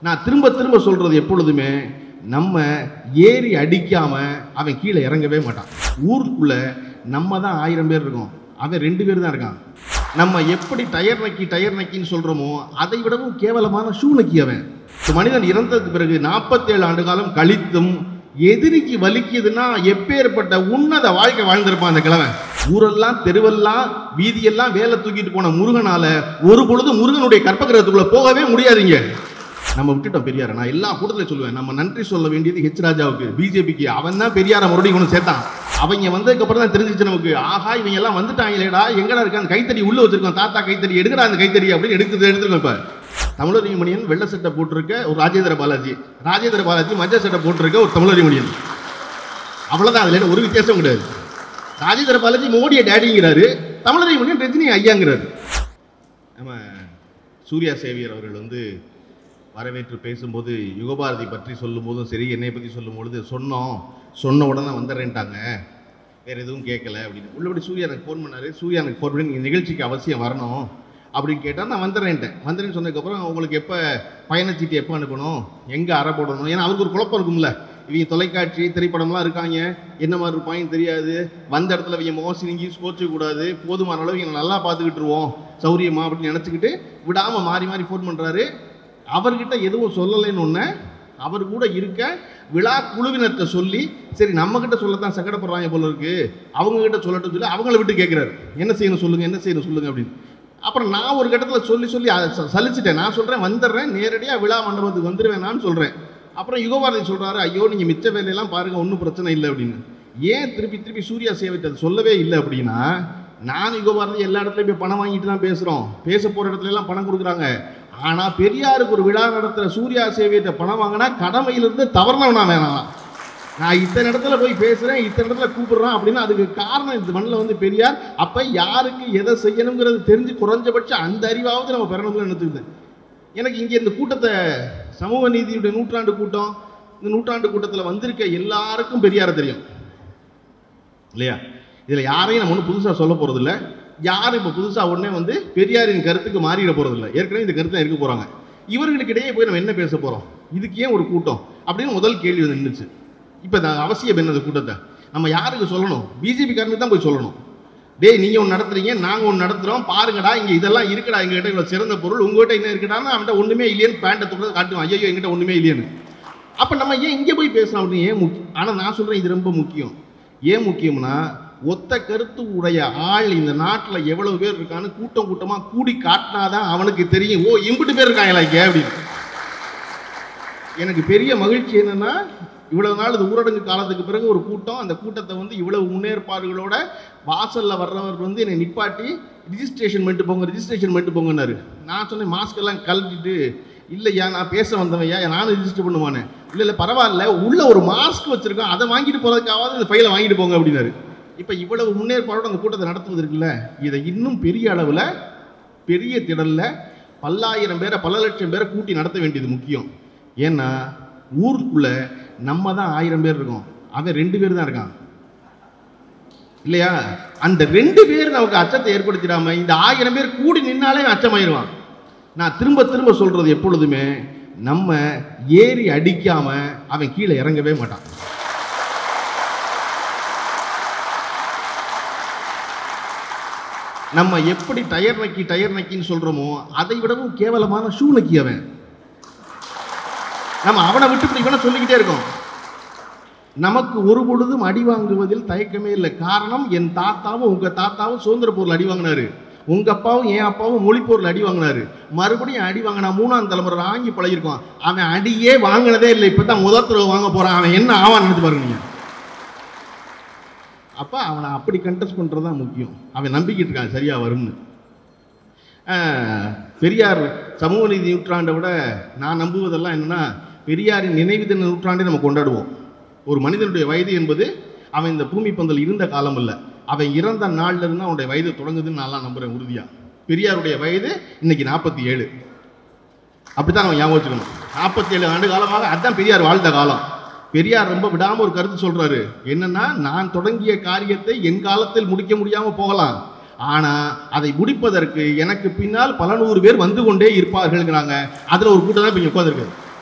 நான் திரும்ப திரும்ப சொல்றது எப்பொழுதுமே நம்ம ஏறி அடிக்காம அவன் கீழே இறங்கவே மாட்டான் ஊருக்குள்ள நம்ம தான் ஆயிரம் பேர் இருக்கோம் அவன் ரெண்டு பேர் தான் இருக்கான் நம்ம எப்படி டயர் நக்கி டயர் நக்கின்னு சொல்றோமோ அதை விடவும் கேவலமான ஷூ நக்கி அவன் ஒரு மனிதன் இறந்ததுக்கு பிறகு நாற்பத்தேழு ஆண்டு காலம் கழித்தும் எதிரிக்கு வலிக்குதுன்னா எப்பேற்பட்ட உன்னத வாழ்க்கை வாழ்ந்திருப்பான் அந்த கிழவன் ஊரெல்லாம் தெருவெல்லாம் வீதியெல்லாம் வேலை தூக்கிட்டு போன முருகனால ஒரு பொழுது முருகனுடைய கற்பகிரகத்துக்குள்ள போகவே முடியாதுங்க நம்ம விட்டுட்டோம் பெரியார நான் எல்லா கூட்டத்திலும் சொல்லுவேன் நம்ம நன்றி சொல்ல வேண்டியது ஹெச் ராஜாவுக்கு பிஜேபிக்கு அவன் தான் பெரியார மறுபடியும் கொண்டு சேர்த்தான் அவங்க வந்ததுக்கு அப்புறம் தான் தெரிஞ்சிச்சு நமக்கு ஆஹா இவங்க எல்லாம் வந்துட்டாங்களேடா எங்கடா இருக்காங்க கைத்தறி உள்ள வச்சிருக்கோம் தாத்தா கைத்தறி எடுக்கடா அந்த கைத்தறி அப்படின்னு எடுத்து எடுத்துருக்கோம் இப்ப தமிழறிவு மணியன் வெள்ளை சட்டை போட்டிருக்க ஒரு ராஜேந்திர பாலாஜி ராஜேந்திர பாலாஜி மஞ்சள் சட்டை போட்டிருக்க ஒரு தமிழறிவு மணியன் அவ்வளவுதான் அதுல ஒரு வித்தியாசம் கிடையாது ராஜேந்திர பாலாஜி மோடிய டேடிங்கிறாரு தமிழறிவு மணியன் ரஜினி ஐயாங்கிறாரு நம்ம சூர்யா சேவியர் அவர்கள் வந்து வரவேற்று பேசும்போது யுகபாரதி பற்றி சொல்லும்போதும் சரி என்னை பற்றி சொல்லும் பொழுது சொன்னோம் சொன்ன உடனே வந்துடுறேன்ட்டாங்க வேற எதுவும் கேட்கல அப்படின்னு உள்ளபடி சூர்யா எனக்கு ஃபோன் பண்ணாரு சூர்யா எனக்கு ஃபோன் பண்ணி நீங்கள் நிகழ்ச்சிக்கு அவசியம் வரணும் அப்படின்னு கேட்டால் நான் வந்துடுறேன்ட்டேன் வந்துடுறேன்னு சொன்னதுக்கப்புறம் உங்களுக்கு எப்போ பயணச்சீட்டு எப்போ அனுப்பணும் எங்கே அறை போடணும் ஏன்னா அவருக்கு ஒரு குழப்பம் இருக்கும்ல இவங்க தொலைக்காட்சி திரைப்படம்லாம் இருக்காங்க என்ன மாதிரி இருப்பாங்கன்னு தெரியாது வந்த இடத்துல இவங்க மோசி நீங்கி கோச்சிக்க கூடாது போதுமான அளவு இவங்க நல்லா பார்த்துக்கிட்டுருவோம் சௌரியமா அப்படின்னு நினச்சிக்கிட்டு விடாமல் மாறி மாறி ஃபோன் பண்ணுறாரு அவர்கிட்ட எதுவும் சொல்லலைன்னு ஒன்று அவர் கூட இருக்க விழா குழுவினர்கிட்ட சொல்லி சரி நம்ம கிட்ட சொல்லத்தான் சங்கடப்படுறாங்க போல இருக்கு அவங்க கிட்ட சொல்லட்டும் சொல்லி அவங்கள விட்டு கேட்குறாரு என்ன செய்யணும் சொல்லுங்க என்ன செய்யணும் சொல்லுங்க அப்படின்னு அப்புறம் நான் ஒரு கட்டத்தில் சொல்லி சொல்லி அதை ச- சலிச்சிட்டேன் நான் சொல்கிறேன் வந்துடுறேன் நேரடியாக விழா மண்டபத்துக்கு வந்துடுவேன் நான் சொல்கிறேன் அப்புறம் யுகபாரதி சொல்கிறாரு ஐயோ நீங்கள் மிச்ச வேலையெல்லாம் பாருங்க ஒன்றும் பிரச்சனை இல்லை அப்படின்னு ஏன் திருப்பி திருப்பி சூர்யா சேவைட்டு அது சொல்லவே இல்லை அப்படின்னா நான் யுகபாரதி எல்லா இடத்துலையும் போய் பணம் வாங்கிட்டு தான் பேசுகிறோம் பேச போகிற இடத்துல எல்லாம் பணம் கொடுக்குறாங்க ஆனால் பெரியாருக்கு ஒரு விழா நடத்துகிற சூர்யா சேவையிட்ட பணம் வாங்கினா கடமையிலிருந்து தவறனவனா வேணாம் நான் இத்தனை இடத்துல போய் பேசுகிறேன் இத்தனை இடத்துல கூப்பிடுறேன் அப்படின்னா அதுக்கு காரணம் இந்த மண்ணில் வந்து பெரியார் அப்போ யாருக்கு எதை செய்யணுங்கிறது தெரிஞ்சு குறைஞ்சபட்சம் அந்த அறிவாவது நம்ம பெறணும்னு நினைச்சுக்கிட்டேன் எனக்கு இங்கே இந்த கூட்டத்தை சமூக நீதியுடைய நூற்றாண்டு கூட்டம் இந்த நூற்றாண்டு கூட்டத்தில் வந்திருக்க எல்லாருக்கும் பெரியாரை தெரியும் இல்லையா இதில் யாரையும் நம்ம ஒன்றும் புதுசாக சொல்ல போகிறதில்ல யாரும் இப்போ புதுசாக உடனே வந்து பெரியாரின் கருத்துக்கு மாறிட போகிறதில்ல ஏற்கனவே இந்த கருத்தை இருக்க போகிறாங்க இவர்களுக்கு இடையே போய் நம்ம என்ன பேச போகிறோம் இதுக்கு ஏன் ஒரு கூட்டம் அப்படின்னு முதல் கேள்வி வந்து நின்றுச்சு இப்போ அவசியம் என்ன இந்த கூட்டத்தை நம்ம யாருக்கு சொல்லணும் பிஜேபி காரனுக்கு தான் போய் சொல்லணும் டேய் நீங்கள் ஒன்று நடத்துறீங்க நாங்கள் ஒன்று நடத்துகிறோம் பாருங்கடா இங்கே இதெல்லாம் இருக்குடா எங்ககிட்ட இவ்வளோ சிறந்த பொருள் உங்ககிட்ட என்ன இருக்குடான்னு அவன்கிட்ட ஒன்றுமே இல்லையேன்னு பேண்ட்டை தொட்டு காட்டுவான் ஐயோ எங்கிட்ட ஒன்றுமே இல்லையேன்னு அப்போ நம்ம ஏன் இங்கே போய் பேசலாம் அப்படின்னு ஏன் முக்கியம் ஆனால் நான் சொல்கிறேன் இது ரொம்ப முக்கியம் ஏன் முக்கியம்னா ஒத்த கருத்து உடைய ஆள் இந்த நாட்டில் எவ்வளவு பேர் இருக்கான்னு கூட்டம் கூட்டமாக கூடி காட்டினாதான் அவனுக்கு தெரியும் ஓ இம்புட்டு பேர் இருக்காங்களா இங்கே அப்படின்னு எனக்கு பெரிய மகிழ்ச்சி என்னன்னா இவ்வளவு நாள் இது ஊரடங்கு காலத்துக்கு பிறகு ஒரு கூட்டம் அந்த கூட்டத்தை வந்து இவ்வளவு முன்னேற்பாடுகளோட வாசல்ல வர்றவர் வந்து என்னை நிப்பாட்டி ரிஜிஸ்ட்ரேஷன் பண்ணிட்டு போங்க ரிஜிஸ்ட்ரேஷன் பண்ணிட்டு போங்கன்னாரு நான் சொன்னேன் மாஸ்க் எல்லாம் கழட்டிட்டு இல்லையா நான் பேச வந்தவையா நானும் ரிஜிஸ்டர் பண்ணுவானே இல்லை இல்லை பரவாயில்ல உள்ள ஒரு மாஸ்க் வச்சிருக்கோம் அதை வாங்கிட்டு போறதுக்காவது இந்த ஃபைலை வாங்கிட்டு போங்க அப்படின்னாரு இப்போ இவ்வளவு முன்னேற்பாடோட அந்த கூட்டத்தை நடத்துவது இருக்குல்ல இதை இன்னும் பெரிய அளவில் பெரிய திடல்ல பல்லாயிரம் பேரை பல லட்சம் பேரை கூட்டி நடத்த வேண்டியது முக்கியம் ஏன்னா ஊருக்குள்ள நம்ம தான் ஆயிரம் பேர் இருக்கோம் அவன் ரெண்டு பேர் தான் இருக்கான் இல்லையா அந்த ரெண்டு பேர் நமக்கு அச்சத்தை ஏற்படுத்திடாம இந்த ஆயிரம் பேர் கூடி நின்னாலே அவன் அச்சமாயிருவான் நான் திரும்ப திரும்ப சொல்றது எப்பொழுதுமே நம்ம ஏறி அடிக்காம அவன் கீழே இறங்கவே மாட்டான் நம்ம எப்படி டயர் நக்கி டயர் நக்கின்னு சொல்றோமோ அதை விடவும் கேவலமான ஷூ நக்கி அவன் நம்ம அவனை விட்டு இப்படி இவனை சொல்லிக்கிட்டே இருக்கோம் நமக்கு ஒரு பொழுதும் அடி வாங்குவதில் தயக்கமே இல்லை காரணம் என் தாத்தாவும் உங்க தாத்தாவும் சுதந்திர போர்ல அடி வாங்கினாரு உங்க அப்பாவும் என் அப்பாவும் மொழிப்போர்ல அடி வாங்கினாரு மறுபடியும் அடி வாங்கினா மூணாம் தலைமுறை வாங்கி பழகிருக்கோம் அவன் அடியே வாங்கினதே இல்லை இப்பதான் முதல் தடவை வாங்க போறான் அவன் என்ன ஆவான் நினைச்சு பாருங்க நீங்க அப்ப அவனை அப்படி கண்டெஸ்ட் பண்றது தான் முக்கியம் அவன் நம்பிக்கிட்டு இருக்கான் சரியா வரும்னு ஆஹ், பெரியார் சமூக நீதி நூற்றாண்டை விட நான் நம்புவதெல்லாம் என்னன்னா பெரியாரின் நினைவு தின நூற்றாண்டை நம்ம கொண்டாடுவோம் ஒரு மனிதனுடைய வயது என்பது அவன் இந்த பூமி பந்தல் இருந்த காலம் இல்லை அவன் இறந்த நாள்ல இருந்து அவனுடைய வயது தொடங்குதுன்னு நான்லாம் நம்புறேன் உறுதியா பெரியாருடைய வயது இன்னைக்கு நாற்பத்தி ஏழு அப்படித்தான் நம்ம ஞாபகம் வச்சுக்கணும் நாற்பத்தி ஏழு ஆண்டு காலமாக அதான் பெரியார் வாழ்ந்த காலம் பெரியார் ரொம்ப விடாம ஒரு கருத்து சொல்றாரு என்னன்னா நான் தொடங்கிய காரியத்தை என் காலத்தில் முடிக்க முடியாம போகலாம் ஆனா அதை முடிப்பதற்கு எனக்கு பின்னால் பல நூறு பேர் வந்து கொண்டே இருப்பார்கள்ங்கிறாங்க அதுல ஒரு கூட்டம் தான் இப்ப இங்க உட்காந்துருக்கு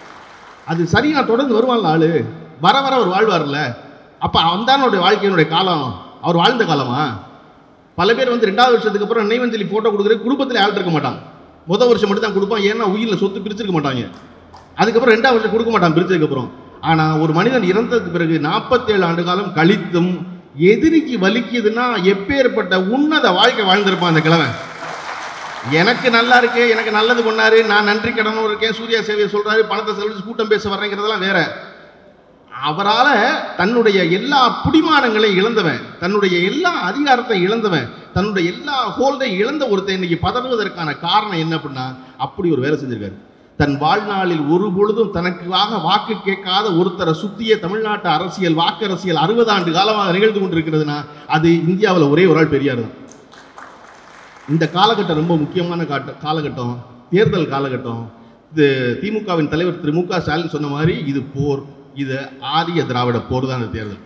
அது சரியா தொடர்ந்து வருவான்ல ஆளு வர வர அவர் வாழ்வார்ல அப்ப அவன்தானுடைய வாழ்க்கையினுடைய காலம் அவர் வாழ்ந்த காலமா பல பேர் வந்து ரெண்டாவது வருஷத்துக்கு அப்புறம் நினைவஞ்சலி போட்டோ கொடுக்குற குடும்பத்தில் ஆள் இருக்க மாட்டான் முதல் வருஷம் மட்டும் தான் கொடுப்பான் ஏன்னா உயிரில் சொத்து பிரிச்சிருக்க மாட்டாங்க அதுக்கப்புறம் ரெண்டாவது வருஷம் கொடுக்க மாட்டான் பிரிச்சதுக்கு அப்புறம் ஆனா ஒரு மனிதன் இறந்ததுக்கு பிறகு நாற்பத்தேழு ஆண்டு காலம் கழித்தும் எதிரிக்கு வலிக்குதுன்னா எப்பேற்பட்ட உன்னத வாழ்க்கை வாழ்ந்திருப்பான் அந்த கிழவன் எனக்கு நல்லா இருக்கு எனக்கு நல்லது பண்ணாரு நான் நன்றி கடனும் இருக்கேன் சூர்யா சேவையை சொல்றாரு பணத்தை செலவழிச்சு கூட்டம் பேச வர்றேங்கிறதெல்லாம் வேற அவரால தன்னுடைய எல்லா புடிமானங்களையும் இழந்தவன் தன்னுடைய எல்லா அதிகாரத்தை இழந்தவன் தன்னுடைய எல்லா ஹோல்டையும் இழந்த ஒருத்தன் இன்னைக்கு பதறுவதற்கான காரணம் என்ன அப்படின்னா அப்படி ஒரு வேலை செஞ்சிருக்காரு தன் வாழ்நாளில் ஒரு பொழுதும் தனக்காக வாக்கு கேட்காத ஒருத்தரை சுத்திய தமிழ்நாட்டு அரசியல் வாக்கு அரசியல் அறுபது ஆண்டு காலமாக நிகழ்ந்து கொண்டிருக்கிறதுனா அது இந்தியாவில் ஒரே ஒரு ஆள் பெரியார் தான் இந்த காலகட்டம் ரொம்ப முக்கியமான காட்ட காலகட்டம் தேர்தல் காலகட்டம் இது திமுகவின் தலைவர் திரு மு க ஸ்டாலின் சொன்ன மாதிரி இது போர் இது ஆரிய திராவிட போர் தான் இந்த தேர்தல்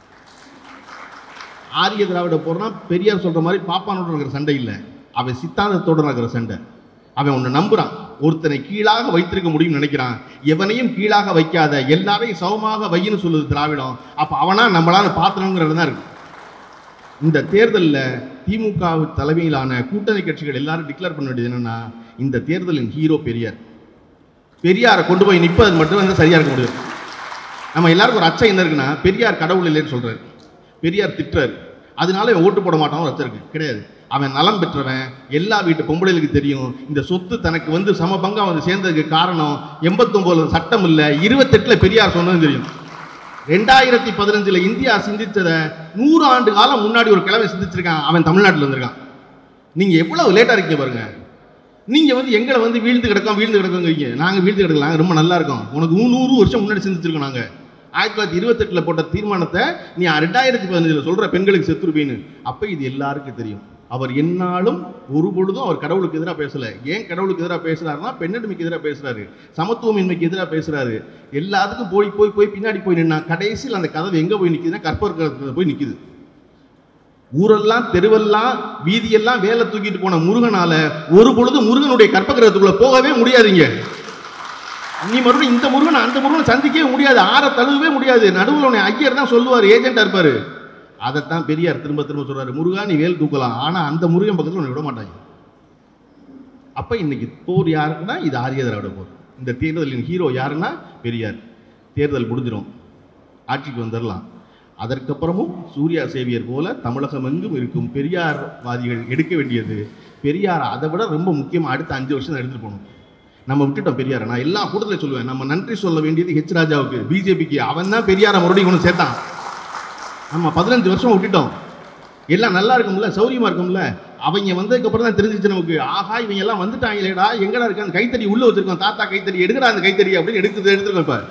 ஆரிய திராவிட போர்னா பெரியார் சொல்ற மாதிரி பாப்பானோட இருக்கிற சண்டை இல்லை அவன் சித்தாந்தத்தோட இருக்கிற சண்டை அவன் ஒன்று நம்புறான் ஒருத்தனை கீழாக வைத்திருக்க முடியும்னு நினைக்கிறான் எவனையும் கீழாக வைக்காத எல்லாரையும் சமமாக வையின்னு சொல்லுது திராவிடம் அப்போ அவனா நம்மளால பாத்திரங்கிறது தான் இருக்கு இந்த தேர்தலில் திமுக தலைமையிலான கூட்டணி கட்சிகள் எல்லாரும் டிக்ளேர் பண்ண வேண்டியது என்னன்னா இந்த தேர்தலின் ஹீரோ பெரியார் பெரியாரை கொண்டு போய் நிற்பது மட்டும் வந்து சரியா இருக்க முடியும் நம்ம எல்லாருக்கும் ஒரு அச்சம் என்ன இருக்குன்னா பெரியார் கடவுள் இல்லைன்னு சொல்றாரு பெரியார் திட்டுறாரு அதனால இவன் ஓட்டு போட மாட்டான் ஒரு அச்சம் இருக்கு கிடையாது அவன் நலம் பெற்றவன் எல்லா வீட்டு பொம்பளைகளுக்கு தெரியும் இந்த சொத்து தனக்கு வந்து சம பங்கா வந்து சேர்ந்ததுக்கு காரணம் எண்பத்தொம்போதுல சட்டம் இல்லை இருபத்தெட்டுல பெரியார் சொன்னதும் தெரியும் ரெண்டாயிரத்தி பதினஞ்சுல இந்தியா சிந்திச்சதை நூறு ஆண்டு காலம் முன்னாடி ஒரு கிழமை சிந்திச்சிருக்கான் அவன் தமிழ்நாட்டில் வந்திருக்கான் நீங்க எவ்வளவு லேட்டா இருக்கீங்க பாருங்க நீங்க வந்து எங்களை வந்து வீழ்ந்து கிடக்கோம் வீழ்ந்து கிடக்கோங்கிறீங்க நாங்க வீழ்ந்து கிடக்கலாம் நாங்க ரொம்ப நல்லா இருக்கோம் உனக்கு நூ- நூறு வருஷம் முன்னாடி சிந்திச்சிருக்கோம் நாங்க ஆயிரத்தி தொள்ளாயிரத்தி இருபத்தெட்டுல போட்ட தீர்மானத்தை நீ ரெண்டாயிரத்தி பதினஞ்சுல சொல்ற பெண்களுக்கு செத்துருப்பீன்னு அப்ப இது எல்லாருக்கும் தெரியும் அவர் என்னாலும் ஒரு பொழுதும் அவர் கடவுளுக்கு எதிராக பேசல ஏன் கடவுளுக்கு எதிராக பேசுறாருன்னா பெண்ணடிமைக்கு எதிராக பேசுறாரு சமத்துவமின்மைக்கு எதிராக பேசுறாரு எல்லாத்துக்கும் போய் போய் போய் பின்னாடி போய் நின்னா கடைசியில் அந்த கதவு எங்க போய் நிக்குதுன்னா கற்பர் போய் நிக்குது ஊரெல்லாம் தெருவெல்லாம் வீதியெல்லாம் வேலை தூக்கிட்டு போன முருகனால ஒரு பொழுது முருகனுடைய கற்பகிரகத்துக்குள்ள போகவே முடியாதுங்க நீ மறுபடியும் இந்த முருகன் அந்த முருகனை சந்திக்கவே முடியாது ஆற தழுவவே முடியாது நடுவில் உன்னை ஐயர் தான் சொல்லுவார் ஏஜென்ட்டா இருப்பாரு அதைத்தான் பெரியார் திரும்ப திரும்ப சொல்றாரு முருகா நீ வேல் தூக்கலாம் ஆனா அந்த முருகன் பக்கத்துல உன்னை விட மாட்டாங்க அப்ப இன்னைக்கு போர் யாருக்குன்னா இது ஆரிய திராவிட போர் இந்த தேர்தலின் ஹீரோ யாருன்னா பெரியார் தேர்தல் முடிஞ்சிடும் ஆட்சிக்கு வந்துடலாம் அதற்கப்புறமும் சூர்யா சேவியர் போல தமிழகம் எங்கும் இருக்கும் பெரியார்வாதிகள் எடுக்க வேண்டியது பெரியார் அதை விட ரொம்ப முக்கியமா அடுத்த அஞ்சு வருஷம் தான் எடுத்துட்டு போகணும் நம்ம விட்டுட்டோம் பெரியாரை நான் எல்லா கூட்டத்திலையும் சொல்லுவேன் நம்ம நன்றி சொல்ல வேண்டியது ஹெச் ராஜாவுக்கு பிஜேபிக்கு அவன் தான் பெரியாரை மறுபடியும் கொண்டு சேர்த்தான் நம்ம பதினஞ்சு வருஷம் விட்டுட்டோம் எல்லாம் நல்லா இருக்கும்ல சௌரியமா இருக்கும்ல அவங்க வந்ததுக்கு அப்புறம் தான் தெரிஞ்சிச்சு நமக்கு ஆஹா இவங்க எல்லாம் வந்துட்டாங்களேடா எங்கடா இருக்கு அந்த கைத்தறி உள்ள வச்சிருக்கோம் தாத்தா கைத்தறி எடுக்கடா அந்த கைத்தறி அப்படின்னு எடுத்து எடுத்துருக்கோம் இப்ப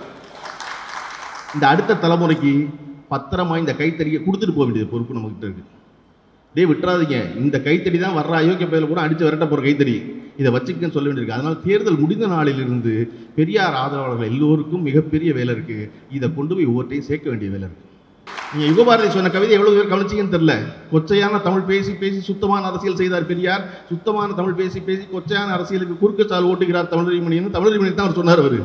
இந்த அடுத்த தலைமுறைக்கு பத்திரமா இந்த கைத்தறியை கொடுத்துட்டு போக வேண்டியது பொறுப்பு நம்ம கிட்ட இருக்கு டேய் விட்டுறாதீங்க இந்த கைத்தறி தான் வர்ற அயோக்கிய பயில கூட அடிச்சு விரட்ட போற கைத்தறி இதை வச்சுக்கன்னு சொல்ல வேண்டியிருக்கு அதனால தேர்தல் முடிந்த நாளிலிருந்து பெரியார் ஆதரவாளர்கள் எல்லோருக்கும் மிகப்பெரிய வேலை இருக்கு இதை கொண்டு போய் ஒவ்வொருத்தையும் சேர்க்க வேண்டிய வேலை இருக்கு நீங்க யுகபாரதி சொன்ன கவிதை எவ்வளவு பேர் கவனிச்சீங்கன்னு தெரியல கொச்சையான தமிழ் பேசி பேசி சுத்தமான அரசியல் செய்தார் பெரியார் சுத்தமான தமிழ் பேசி பேசி கொச்சையான அரசியலுக்கு குறுக்கச்சால் ஓட்டுகிறார் தமிழறிமணின்னு தமிழறிமணி தான் அவர் சொன்னார் அவரு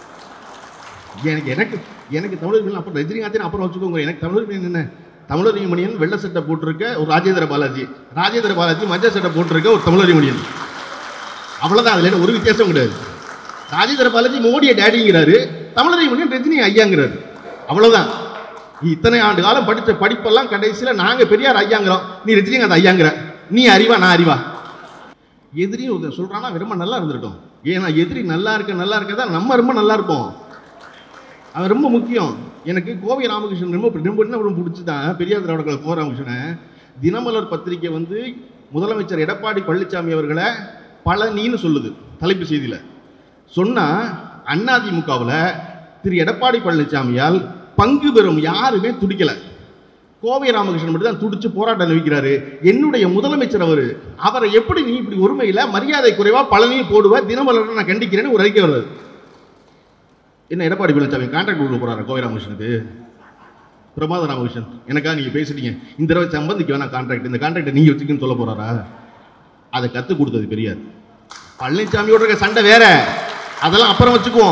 எனக்கு எனக்கு எனக்கு தமிழறிமணி அப்புறம் ரஜினிகாந்தின் அப்புறம் வச்சுக்கோங்க எனக்கு தமிழறிமணி என்ன தமிழறிமணியன் வெள்ளை சட்டை போட்டிருக்க ஒரு ராஜேந்திர பாலாஜி ராஜேந்திர பாலாஜி மஞ்சள் சட்டை போட்டிருக்க ஒரு தமிழறிமணியன் அவ்வளவுதான் அதுல ஒரு வித்தியாசம் கிடையாது ராஜேந்திர பாலாஜி மோடியை டேடிங்கிறாரு தமிழறிமணியன் ரஜினி ஐயாங்கிறாரு அவ்வளவுதான் நீ இத்தனை ஆண்டு காலம் படிச்ச படிப்பெல்லாம் கடைசியில நாங்க பெரியார் ஐயாங்கிறோம் நீ ரஜினிகாந்த் ஐயாங்கிற நீ அறிவா நான் அறிவா எதிரியும் ஒருத்தன் சொல்றானா அவன் ரொம்ப நல்லா இருந்திருக்கும் ஏன்னா எதிரி நல்லா இருக்க நல்லா இருக்கதான் நம்ம ரொம்ப நல்லா இருப்போம் அவன் ரொம்ப முக்கியம் எனக்கு கோவை ராமகிருஷ்ணன் ரொம்ப ரொம்ப என்ன ரொம்ப பிடிச்சதான் பெரியார் திராவிட கழக கோ ராமகிருஷ்ணனை தினமலர் பத்திரிக்கை வந்து முதலமைச்சர் எடப்பாடி பழனிசாமி அவர்களை பழனின்னு சொல்லுது தலைப்பு செய்தியில சொன்னா அதிமுகவில் திரு எடப்பாடி பழனிசாமியால் பங்கு பெறும் யாருமே துடிக்கல கோவை ராமகிருஷ்ணன் மட்டும் தான் துடிச்சு போராட்டம் நிற்கிறாரு என்னுடைய முதலமைச்சர் அவரு அவரை எப்படி நீ இப்படி ஒருமையில மரியாதை குறைவா பழனியும் போடுவ தினமலர் நான் கண்டிக்கிறேன்னு ஒரு அறிக்கை வருது என்ன எடப்பாடி பழனிசாமி கான்ட்ராக்ட் கொடுக்க போறாரு கோவை ராமகிருஷ்ணனுக்கு பிரமாத ராமகிருஷ்ணன் எனக்கா நீங்க பேசிட்டீங்க இந்த தடவை சம்பந்திக்கு வேணா கான்ட்ராக்ட் இந்த கான்ட்ராக்டை நீங்க வச்சுக்கன்னு சொல்ல போறாரா அதை கத்து கொடுத்தது பெரியார் பழனிசாமியோட இருக்க சண்டை வேற அதெல்லாம் அப்புறம் வச்சுக்குவோம்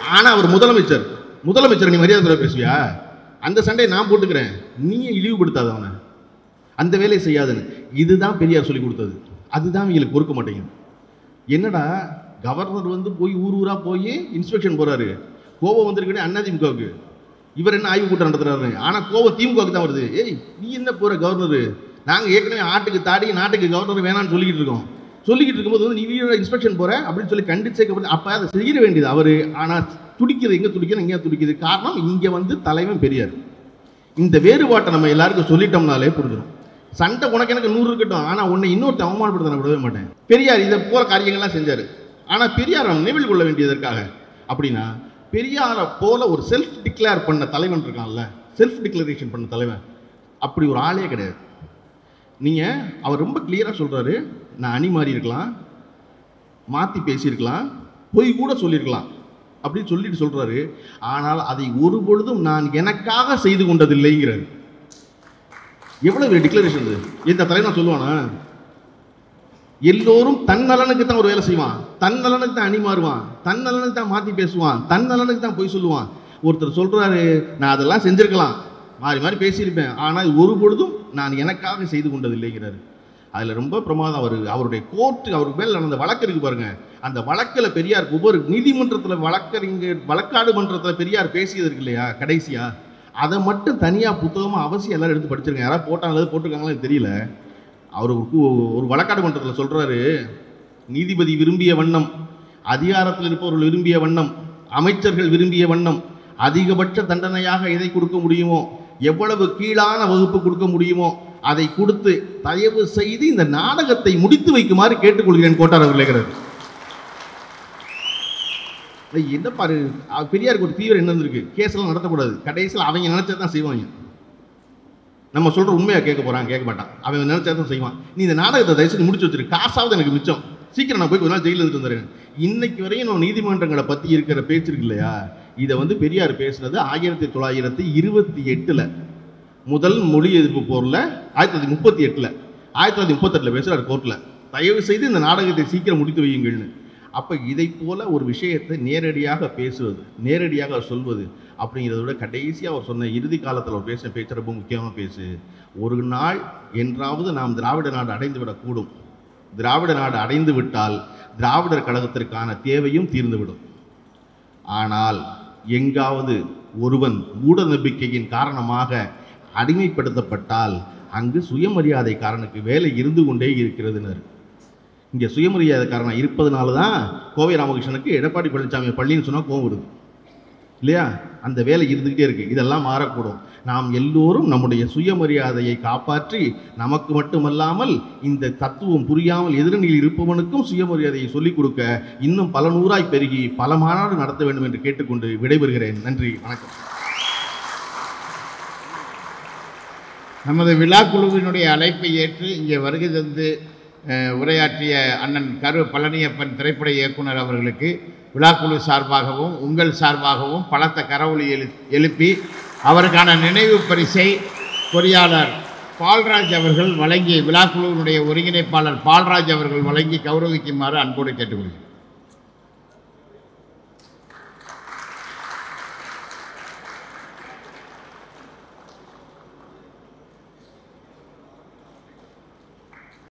ஆனா அவர் முதலமைச்சர் முதலமைச்சர் நீ மரியாதை குறைவா பேசுவியா அந்த சண்டையை நான் போட்டுக்கிறேன் நீயே இழிவுபடுத்தாத அவனை அந்த வேலையை செய்யாதுன்னு இதுதான் பெரியார் சொல்லி கொடுத்தது அதுதான் இவங்களுக்கு பொறுக்க மாட்டேங்குது என்னடா கவர்னர் வந்து போய் ஊர் ஊரா போய் இன்ஸ்பெக்ஷன் போறாரு கோபம் வந்திருக்கே அதிமுகவுக்கு இவர் என்ன ஆய்வு கூட்டம் நடத்துறாரு ஆனா கோபம் திமுகவுக்கு தான் வருது ஏய் நீ என்ன போற கவர்னர் நாங்க ஏற்கனவே ஆட்டுக்கு தாடி நாட்டுக்கு கவர்னர் வேணாம்னு சொல்லிக்கிட்டு இருக்கோம் சொல்லிக்கிட்டு இருக்கும்போது வந்து நீ வீடியோ இன்ஸ்பெக்ஷன் போற அப்படின்னு சொல்லி கண்டிச்சேக்கப்பட்டு அப்ப அதை செய்ய வேண்டியது அவரு ஆனா துடிக்குது எங்க துடிக்குது எங்க துடிக்குது காரணம் இங்க வந்து தலைவன் பெரியார் இந்த வேறுபாட்டை நம்ம எல்லாருக்கும் சொல்லிட்டோம்னாலே புரிஞ்சிடும் சண்டை உனக்கு எனக்கு நூறு இருக்கட்டும் ஆனா உன்னை இன்னொருத்த அவமானப்படுத்த நான் விடவே மாட்டேன் பெரியார் இதை போல காரியங்கள்லாம் செஞ்சாரு ஆனா பெரியார் அவன் நினைவில் கொள்ள வேண்டியதற்காக அப்படின்னா பெரியாரை போல ஒரு செல்ஃப் டிக்ளேர் பண்ண தலைவன் இருக்கான்ல செல்ஃப் டிக்ளரேஷன் பண்ண தலைவன் அப்படி ஒரு ஆளே கிடையாது நீங்க அவர் ரொம்ப கிளியரா சொல்றாரு நான் அணி மாறி இருக்கலாம் மாத்தி பேசியிருக்கலாம் பொய் கூட சொல்லியிருக்கலாம் அப்படின்னு சொல்லிட்டு சொல்றாரு ஆனால் அதை ஒரு பொழுதும் நான் எனக்காக செய்து கொண்டதில்லைங்கிறாரு எவ்வளவு டிக்ளரேஷன் இது இந்த தலைவன் சொல்லுவானா எல்லோரும் தன் நலனுக்கு தான் ஒரு வேலை செய்வான் தன் நலனுக்கு தான் அணி மாறுவான் தன் நலனுக்கு தான் மாத்தி பேசுவான் தன் நலனுக்கு தான் பொய் சொல்லுவான் ஒருத்தர் சொல்றாரு நான் அதெல்லாம் செஞ்சிருக்கலாம் மாறி மாறி பேசியிருப்பேன் ஆனால் ஒரு பொழுதும் நான் எனக்காக செய்து கொண்டதில்லைங்கிறாரு அதுல ரொம்ப பிரமாதம் அவர் அவருடைய கோர்ட்டு அவர் மேல நடந்த வழக்கு இருக்கு பாருங்க அந்த வழக்கில் பெரியார் ஒவ்வொரு நீதிமன்றத்துல வழக்கறிஞர் வழக்காடு மன்றத்துல பெரியார் பேசியது இருக்கு இல்லையா கடைசியா அதை மட்டும் தனியா புத்தகமா அவசியம் எல்லாரும் எடுத்து படிச்சிருங்க யாராவது போட்டாங்களா போட்டிருக்காங்களா எனக்கு தெரியல அவர் ஒரு கு- ஒரு வழக்காடு மன்றத்துல சொல்றாரு நீதிபதி விரும்பிய வண்ணம் அதிகாரத்தில் இருப்பவர்கள் விரும்பிய வண்ணம் அமைச்சர்கள் விரும்பிய வண்ணம் அதிகபட்ச தண்டனையாக எதை கொடுக்க முடியுமோ எவ்வளவு கீழான வகுப்பு கொடுக்க முடியுமோ அதை கொடுத்து தயவு செய்து இந்த நாடகத்தை முடித்து வைக்குமாறு கேட்டுக்கொள்கிறேன் கோட்டார் அவர்களேங்கிறார் ஏய், என்ன பாரு அஹ் பெரியாருக்கு ஒரு தீவிரம் என்ன இருந்திருக்கு கேஸ்லாம் நடத்தக்கூடாது கடைசியில் அவங்க நினைச்சதான் தான் செய்வாங்க நம்ம சொல்ற உண்மையா கேட்க போறான் கேட்க மாட்டான் அவன் நினைச்சா தான் செய்வான் நீ இந்த நாடகத்தை தயவு செஞ்சு முடிச்சு வச்சிரு காசாவது எனக்கு மிச்சம் சீக்கிரம் நான் போய் கொஞ்ச நாள் ஜெயிலில் இருந்துட்டு வந்துடுறேன் இன்னைக்கு வரையும் நான் நீதிமன்றங்களை பத்தி இருக்கிற பேச்சு இருக்கு இல்லையா இதை வந்து பெரியார் பேசுனது ஆயிரத்தி தொள்ளாயிரத்தி இருபத்தி எட்டுல முதல் மொழி எதிர்ப்பு போர்ல ஆயிரத்தி தொள்ளாயிரத்தி முப்பத்தி எட்டுல ஆயிரத்தி தொள்ளாயிரத்தி முப்பத்தெட்டுல பேசுறாரு கோர்ட்ல தயவு செய்து இந்த நாடகத்தை சீக்கிரம் முடித்து வையுங்கள்னு அப்ப இதை போல ஒரு விஷயத்தை நேரடியாக பேசுவது நேரடியாக சொல்வது அப்படிங்கிறத விட கடைசியாக அவர் சொன்ன இறுதி காலத்தில் அவர் பேசின பேச்சு ரொம்ப முக்கியமாக பேசு ஒரு நாள் என்றாவது நாம் திராவிட நாடு அடைந்து விடக்கூடும் திராவிட நாடு அடைந்து விட்டால் திராவிடர் கழகத்திற்கான தேவையும் தீர்ந்துவிடும் ஆனால் எங்காவது ஒருவன் மூட நம்பிக்கையின் காரணமாக அடிமைப்படுத்தப்பட்டால் அங்கு சுயமரியாதை காரனுக்கு வேலை இருந்து கொண்டே இருக்கிறதுனர் இங்கே சுயமரியாதை காரணம் இருப்பதனால தான் கோவை ராமகிருஷ்ணனுக்கு எடப்பாடி பழனிசாமி பள்ளின்னு சொன்னால் கோவம் வருது இல்லையா அந்த வேலை இருந்துகிட்டே இருக்கு இதெல்லாம் மாறக்கூடும் நாம் எல்லோரும் நம்முடைய சுயமரியாதையை காப்பாற்றி நமக்கு மட்டுமல்லாமல் இந்த தத்துவம் புரியாமல் எதிரணியில் இருப்பவனுக்கும் சுயமரியாதையை சொல்லிக் கொடுக்க இன்னும் பல நூறாய் பெருகி பல மாநாடு நடத்த வேண்டும் என்று கேட்டுக்கொண்டு விடைபெறுகிறேன் நன்றி வணக்கம் நமது விழா குழுவினுடைய அழைப்பை ஏற்று இங்கே வருகை தந்து அஹ், உரையாற்றிய அண்ணன் கரு பழனியப்பன் திரைப்பட இயக்குனர் அவர்களுக்கு விழாக்குழு சார்பாகவும் உங்கள் சார்பாகவும் பலத்த கரவொலி எழு எழுப்பி அவருக்கான நினைவு பரிசை பொறியாளர் பால்ராஜ் அவர்கள் வழங்கி விழாக்குழுவினுடைய ஒருங்கிணைப்பாளர் பால்ராஜ் அவர்கள் வழங்கி கௌரவிக்குமாறு அன்போடு கேட்டுக்கொள்கிறேன்